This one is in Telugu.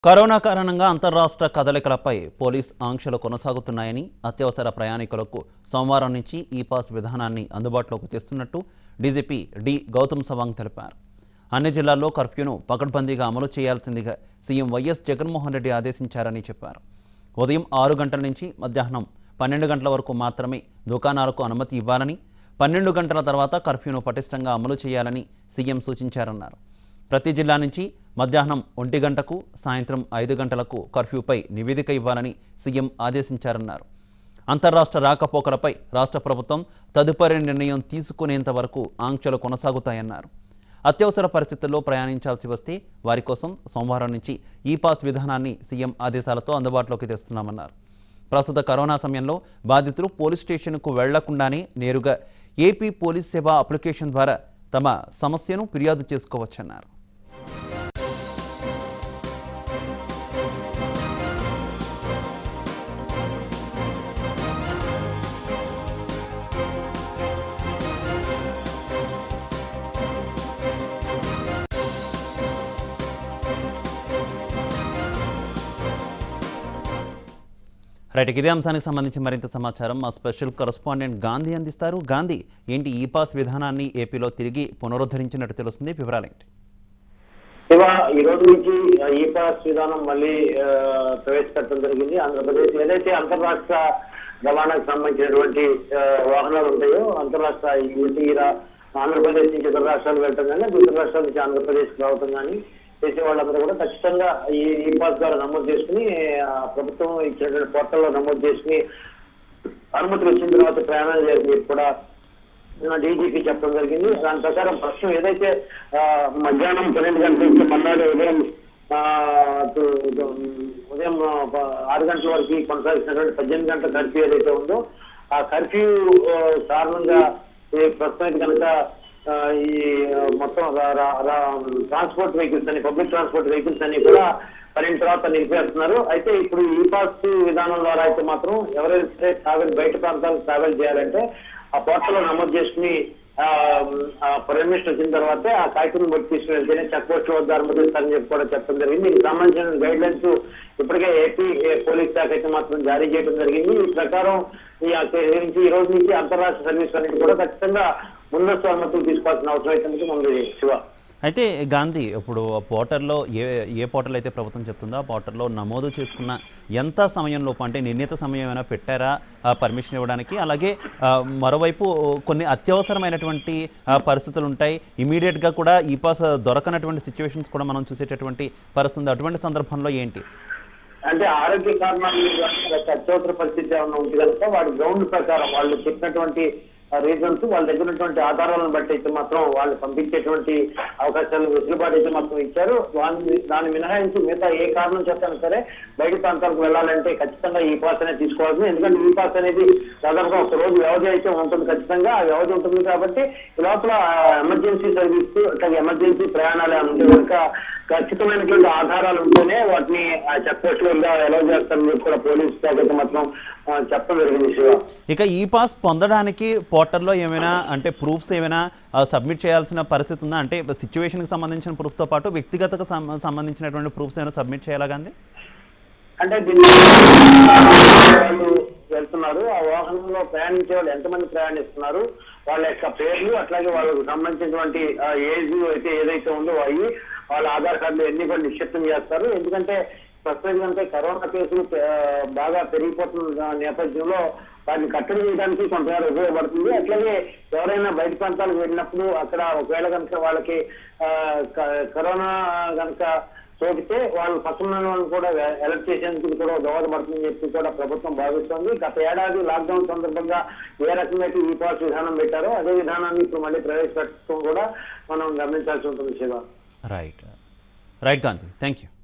కరోనా కారణంగా అంతర్రాష్ట్ర కదలికలపై పోలీస్ ఆంక్షలు కొనసాగుతున్నాయని అత్యవసర ప్రయాణికులకు సోమవారం నుంచి ఈ పాస్ విధానాన్ని అందుబాటులోకి తెస్తున్నట్టు డీజీపీ డి గౌతమ్ సవాంగ్ తెలిపారు అన్ని జిల్లాల్లో కర్ఫ్యూను పకడ్బందీగా అమలు చేయాల్సిందిగా సీఎం వైఎస్ జగన్మోహన్ రెడ్డి ఆదేశించారని చెప్పారు ఉదయం ఆరు గంటల నుంచి మధ్యాహ్నం పన్నెండు గంటల వరకు మాత్రమే దుకాణాలకు అనుమతి ఇవ్వాలని పన్నెండు గంటల తర్వాత కర్ఫ్యూను పటిష్టంగా అమలు చేయాలని సీఎం సూచించారన్నారు ప్రతి జిల్లా నుంచి మధ్యాహ్నం ఒంటి గంటకు సాయంత్రం ఐదు గంటలకు కర్ఫ్యూపై నివేదిక ఇవ్వాలని సీఎం ఆదేశించారన్నారు అంతర్రాష్ట్ర రాకపోకలపై రాష్ట్ర ప్రభుత్వం తదుపరి నిర్ణయం తీసుకునేంత వరకు ఆంక్షలు కొనసాగుతాయన్నారు అత్యవసర పరిస్థితుల్లో ప్రయాణించాల్సి వస్తే వారి కోసం సోమవారం నుంచి ఈ పాస్ విధానాన్ని సీఎం ఆదేశాలతో అందుబాటులోకి తెస్తున్నామన్నారు ప్రస్తుత కరోనా సమయంలో బాధితులు పోలీస్ స్టేషన్కు వెళ్లకుండానే నేరుగా ఏపీ పోలీస్ సేవ అప్లికేషన్ ద్వారా తమ సమస్యను ఫిర్యాదు చేసుకోవచ్చన్నారు రైట్ ఇదే అంశానికి సంబంధించి మరింత సమాచారం మా స్పెషల్ కరస్పాండెంట్ గాంధీ అందిస్తారు గాంధీ ఏంటి ఈ పాస్ విధానాన్ని ఏపీలో తిరిగి పునరుద్ధరించినట్టు తెలుస్తుంది వివరాలేంటి శివ ఈ రోజు నుంచి ఈ పాస్ విధానం మళ్ళీ ఆ, ప్రవేశపెట్టడం జరిగింది ఆంధ్రప్రదేశ్ ఏదైతే అంతర్రాష్ట్ర రవాణాకు సంబంధించినటువంటి ఆ, వాహనాలు ఉంటాయో అంతర్రాష్ట్ర ఈ రా- ఆంధ్రప్రదేశ్ నుంచి ఇతర రాష్ట్రాలు వెళ్ళటం కానీ ఇతర రాష్ట్రాల నుంచి ఆంధ్రప్రదేశ్ రావటం కానీ చేసే వాళ్ళందరూ కూడా ఖచ్చితంగా ఈ ఈ పాస్ ద్వారా నమోదు చేసుకుని ఆ, ప్రభుత్వం ఇచ్చినటువంటి పోర్టల్లో నమోదు చేసుకుని అనుమతులు వచ్చిన తర్వాత ప్రయాణాలు చేసి కూడా డీజీపీ చెప్పడం జరిగింది దాని ప్రకారం ప్రస్తుతం ఏదైతే ఆ, మధ్యాహ్నం పన్నెండు గంటల నుంచి మన్నాడు ఉదయం ఆ, టు- టు- ఉదయం ఆ, ప- ఆరు గంటల వరకు కొనసాగిస్తున్నటువంటి పద్దెనిమిది గంటల కర్ఫ్యూ ఏదైతే ఉందో ఆ కర్ఫ్యూ ఆ, కారణంగా ఈ ప్రస్తుతం అయితే కనుక ఆ, ఈ ఆ, మొత్తం రా- రా- రా- ట్రాన్స్పోర్ట్ వెహికల్స్ అని పబ్లిక్ ట్రాన్స్పోర్ట్ వెహికల్స్ అన్ని కూడా పన్నెండు తర్వాత నిలిపేస్తున్నారు అయితే ఇప్పుడు ఈ పాస్ విధానం ద్వారా అయితే మాత్రం ఎవరైతే ట్రావెల్ బయట ప్రాంతాలకు ట్రావెల్ చేయాలంటే ఆ పోర్టల్లో నమోదు చేసుకుని పర్మిషన్ వచ్చిన తర్వాత ఆ కాగితం బట్టి తీసుకుని వెళ్తేనే చెక్ పోస్ట్ వద్ద అనుమతిస్తారని చెప్పి కూడా చెప్పడం జరిగింది దీనికి సంబంధించిన గైడ్ లైన్స్ ఇప్పటికే ఏపీ పోలీస్ శాఖ అయితే మాత్రం జారీ చేయడం జరిగింది ఈ ప్రకారం ఈ నుంచి ఈ రోజు నుంచి అంతర్రాష్ట్ర సర్వీస్ అనేది కూడా ఖచ్చితంగా ముందస్తు అనుమతులు తీసుకోవాల్సిన అవసరం అయితే ఉంది శివ అయితే గాంధీ ఇప్పుడు ఆ పోర్టల్లో ఏ ఏ పోర్టల్ అయితే ప్రభుత్వం చెప్తుందో ఆ పోర్టల్లో నమోదు చేసుకున్న ఎంత సమయంలోపు అంటే నిర్ణీత సమయం ఏమైనా పెట్టారా ఆ పర్మిషన్ ఇవ్వడానికి అలాగే ఆ, మరోవైపు కొన్ని అత్యవసరమైనటువంటి ఆ, పరిస్థితులు ఉంటాయి ఇమీడియట్గా కూడా ఈ పాస్ దొరకనటువంటి సిచ్యువేషన్స్ కూడా మనం చూసేటటువంటి పరిస్థితి ఉంది అటువంటి సందర్భంలో ఏంటి అంటే ఆరోగ్య కారణాలు కానీ లేకపోతే అత్యవసర పరిస్థితి ఏమైనా ఉంది కనుక వాడి గ్రౌండ్ ప్రకారం వాళ్ళు చెప్పినటువంటి రీజన్స్ వాళ్ళ దగ్గర ఉన్నటువంటి ఆధారాలను బట్టి అయితే మాత్రం వాళ్ళు పంపించేటువంటి అవకాశాలు వెసులుబాటు అయితే మాత్రం ఇచ్చారు దాన్ని దాన్ని మినహాయించి మిగతా ఏ కారణం చేస్తాను సరే బయట ప్రాంతాలకు వెళ్ళాలంటే ఖచ్చితంగా ఈ పాస్ అనేది తీసుకోవాల్సింది ఎందుకంటే ఈ పాస్ అనేది దాదాపుగా ఒక రోజు వ్యవధి అయితే ఉంటుంది ఖచ్చితంగా ఆ వ్యవధి ఉంటుంది కాబట్టి ఈ లోపల ఎమర్జెన్సీ సర్వీస్ అట్లాగే ఎమర్జెన్సీ ప్రయాణాలు ఏమైనా ఉంటే కనుక ఖచ్చితమైనటువంటి ఆధారాలు ఉంటేనే వాటిని ఆ చెక్ పోస్ట్ వల్ల ఎలా చేస్తారని చెప్పి కూడా పోలీస్ శాఖ అయితే మాత్రం ఆ, చెప్పడం జరిగింది శివ ఇక ఈ పాస్ పొందడానికి పోర్టల్లో ఏమైనా అంటే ప్రూఫ్స్ ఏమైనా సబ్మిట్ చేయాల్సిన పరిస్థితి ఉందా అంటే సిచ్యువేషన్కి సంబంధించిన ప్రూఫ్తో పాటు వ్యక్తిగతకు సం- సంబంధించినటువంటి ప్రూఫ్స్ ఏమైనా సబ్మిట్ చేయాలా గాంధీ అంటే దీన్ని వాళ్ళు వెళ్తున్నారు ఆ వాహనంలో ప్రయాణించే వాళ్ళు ఎంతమంది ప్రయాణిస్తున్నారు వాళ్ళ యొక్క పేర్లు అట్లాగే వాళ్ళకు సంబంధించినటువంటి ఏజ్ అయితే ఏదైతే ఉందో అవి వాళ్ళ ఆధార్ కార్డులు ఎన్ని కూడా నిక్షిప్తం చేస్తారు ఎందుకంటే ప్రస్తుతం కంటే కరోనా కేసులు ఆ, బాగా పెరిగిపోతున్న నేపథ్యంలో వాటిని కట్టడి చేయడానికి కొంతమేర ఉపయోగపడుతుంది అట్లాగే ఎవరైనా బయట ప్రాంతాలకు వెళ్ళినప్పుడు అక్కడ ఒకవేళ కనుక వాళ్ళకి ఆ, క- కరోనా కనుక సోకితే వాళ్ళు పక్కన వాళ్ళని కూడా అలర్ట్ చేసేందుకు ఇది కూడా దోహదపడుతుందని చెప్పి కూడా ప్రభుత్వం భావిస్తోంది గత ఏడాది లాక్డౌన్ సందర్భంగా ఏ రకంగా అయితే ఈ పాస్ విధానం పెట్టారో అదే విధానాన్ని ఇప్పుడు మళ్ళీ ప్రవేశపెట్టడం కూడా మనం గమనించాల్సి ఉంటుంది Shiva right right Gandhi thank you